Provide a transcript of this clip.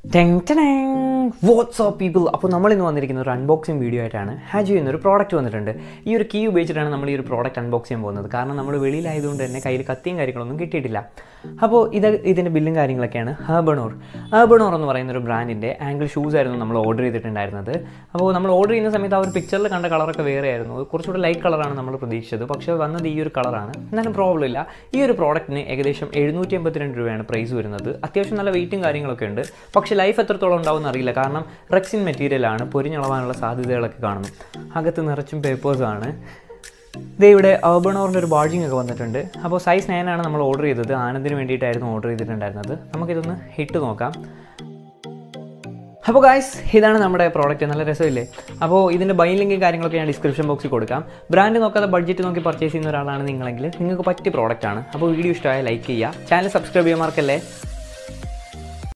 WhatsApp people അപ്പോൾ നമ്മൾ ഇന്ന് വന്നിരിക്കുന്ന ഒരു അൺബോക്സിംഗ് വീഡിയോ ആയിട്ടാണ് ഹാജി എന്നൊരു പ്രോഡക്റ്റ് വന്നിട്ടുണ്ട് ഈ ഒരു കീ ഉപയോഗിച്ചിട്ടാണ് നമ്മൾ ഈ ഒരു പ്രോഡക്റ്റ് അൺബോക്സ് ചെയ്യാൻ പോകുന്നത് കാരണം നമ്മൾ വെളിയിലായതുകൊണ്ട് തന്നെ കയ്യിൽ കത്തിയും കാര്യങ്ങളൊന്നും കിട്ടിയിട്ടില്ല അപ്പോൾ ഇത് ഇതിൻ്റെ ബില്ലും കാര്യങ്ങളൊക്കെയാണ് ഹേബണോർ ഹേബണോർ എന്ന് പറയുന്ന ഒരു ബ്രാൻഡിൻ്റെ ആംഗിൾ ഷൂസ് ആയിരുന്നു നമ്മൾ ഓർഡർ ചെയ്തിട്ടുണ്ടായിരുന്നത് അപ്പോൾ നമ്മൾ ഓർഡർ ചെയ്യുന്ന സമയത്ത് ആ ഒരു പിക്ചറിൽ കണ്ട കളറൊക്കെ വേറെ ആയിരുന്നു കുറച്ചുകൂടെ ലൈറ്റ് കളറാണ് നമ്മൾ പ്രതീക്ഷിച്ചത് പക്ഷേ വന്നത് ഈ ഒരു കളറാണ് എന്നാലും പ്രോബ്ലം ഇല്ല ഈ ഒരു പ്രോഡക്റ്റിന് ഏകദേശം എഴുന്നൂറ്റി എൺപത്തിരണ്ട് രൂപയാണ് പ്രൈസ് വരുന്നത് അത്യാവശ്യം നല്ല വെയിറ്റും കാര്യങ്ങളൊക്കെ ഉണ്ട് പക്ഷേ ലൈഫ് എത്രത്തോളം ഉണ്ടാവും അറിയില്ല കാരണം റെക്സിൻ മെറ്റീരിയലാണ് പൊരിഞ്ഞളവാനുള്ള സാധ്യതകളൊക്കെ കാണുന്നു അകത്ത് നിറച്ചും പേപ്പേഴ്സാണ് ദേ ഇവിടെ അർബണോറിൻ്റെ ഒരു ബാൾജിങ് ഒക്കെ വന്നിട്ടുണ്ട് അപ്പോൾ സൈസ് നയൻ ആണ് നമ്മൾ ഓർഡർ ചെയ്തത് ആനന്ദിന് വേണ്ടിയിട്ടായിരുന്നു ഓർഡർ ചെയ്തിട്ടുണ്ടായിരുന്നത് നമുക്കിതൊന്ന് ഹിറ്റ് നോക്കാം അപ്പോൾ ഗായ്സ് ഇതാണ് നമ്മുടെ പ്രോഡക്റ്റ് നല്ല രസമില്ലേ അപ്പോൾ ഇതിൻ്റെ ബൈ ലിങ്ക് കാര്യങ്ങളൊക്കെ ഞാൻ ഡിസ്ക്രിപ്ഷൻ ബോക്സിൽ കൊടുക്കാം ബ്രാൻഡ് നോക്കാതെ ബഡ്ജറ്റ് നോക്കി പർച്ചേസ് ചെയ്യുന്ന ഒരാളാണ് നിങ്ങളെങ്കിൽ നിങ്ങൾക്ക് പറ്റിയ പ്രോഡക്റ്റ് ആണ് അപ്പോൾ വീഡിയോ ഇഷ്ടമായ ലൈക്ക് ചെയ്യുക ചാനൽ സബ്സ്ക്രൈബ് ചെയ്യാൻ മാർക്കല്ലേ